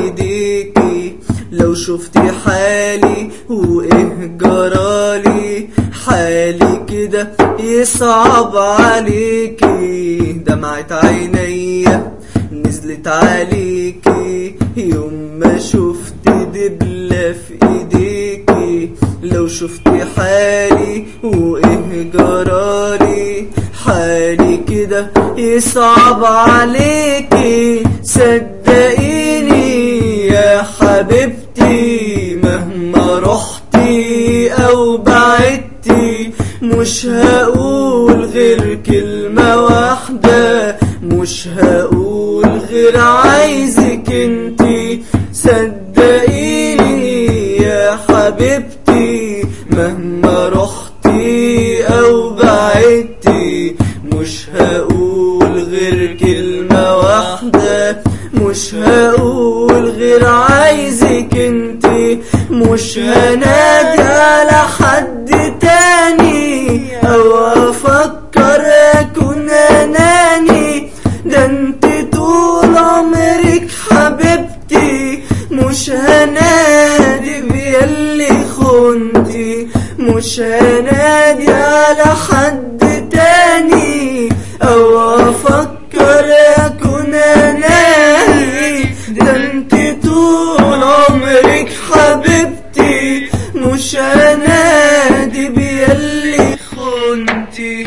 ايديكي لو شفتي حالي وايه جرالي حالي كده يصعب عليكي دمعة عينيا نزلت عليكي يوم ما شفت دبلة في ايديكي لو شفتي حالي وايه جرالي حالي كده يصعب عليكي صدقيني يا حبيبتي مهما رحتي او بعدتي مش هقول غير كلمة واحدة مش هقول غير عايزك انتي صدقيني يا حبيبتي مهما رحتي او بعدتي مش هقول غير كلمة واحدة مش هقول غير عايزك انتي مش هنادي على حد تاني او افكر اكون اناني ده انت طول عمرك حبيبتي مش هنادي بياللي خنتي مش هنادي على حد تاني او افكر اكون اناني ده انت طول عمرك حبيبتي مش هنادي بياللي خنتي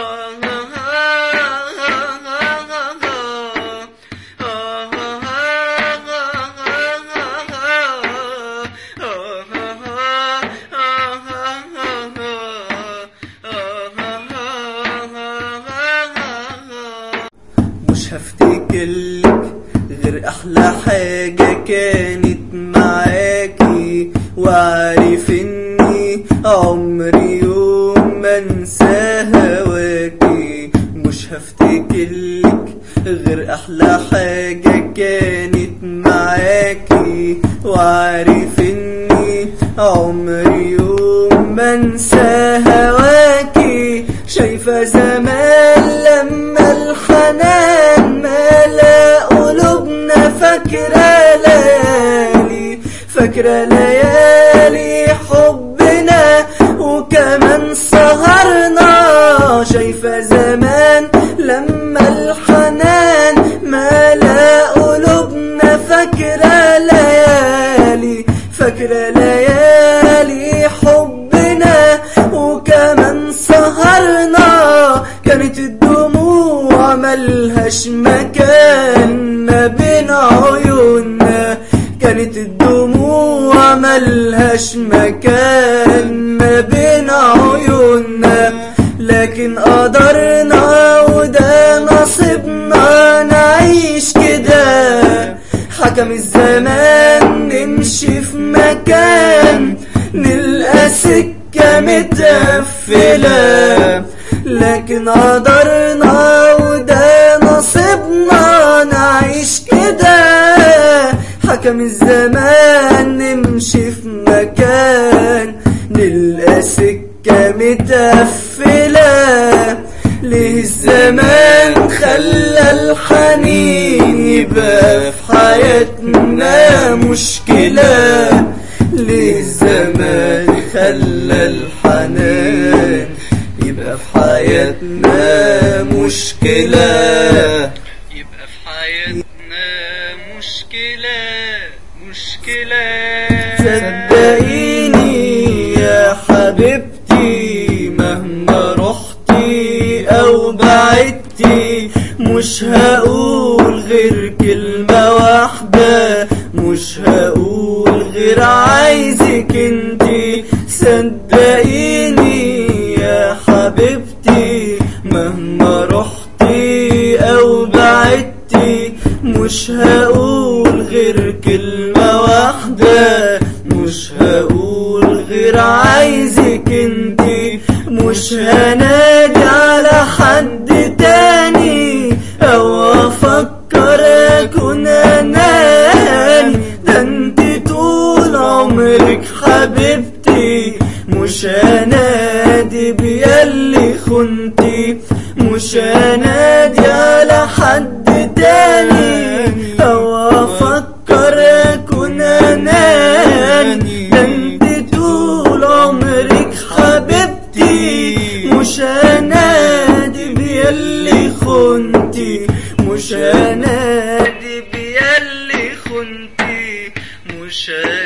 مش هفتكرلك غير احلى حاجة كانت معاكي وعارف اني عمري يوم ما انسى هواكي مش هفتكرلك غير احلى حاجة كانت معاكي وعارف اني عمري يوم ما انسى هواكي شايفة زمان لما الحنان ملا قلوبنا فاكرة ليالي فاكرة ليالي حبنا وكمان سهرنا شايفة زمان لما الحنان ملا قلوبنا فاكرة ليالي فاكرة ليالي حبنا وكمان سهرنا كانت الدموع ملهاش مكان ما بين عيوننا كانت الدموع ملهاش مكان ما بين عيوننا لكن قدرنا وده نصيبنا نعيش كده حكم الزمان نمشي في مكان نلقى سكة متقفلة لكن قدرنا وده نصيبنا نعيش كده حكم الزمان نمشي في مكان نلقى سكة متقفلة ليه الزمان خلى الحنين يبقى في حياتنا مشكلة ليه الزمان خلى الحنان يبقى في حياتنا مشكلة يبقى في حياتنا مشكلة مشكلة صدقيني يا حبيبتي مهما رحتي او بعدتي مش هقول غير كلمة واحدة مش هقول غير عايزك انتي صدقيني يا حبيبتي مهما رحتي او بعدتي مش هقول غير كلمة واحدة مش هقول غير عايزك انتي مش هنادي على حد تاني او افكر اكون اناني ده انتي طول عمرك حبيبتي مش هنادي بياللي خنتي مش هنادي على حد تاني او افكر مش انا دي بياللي خنتي مش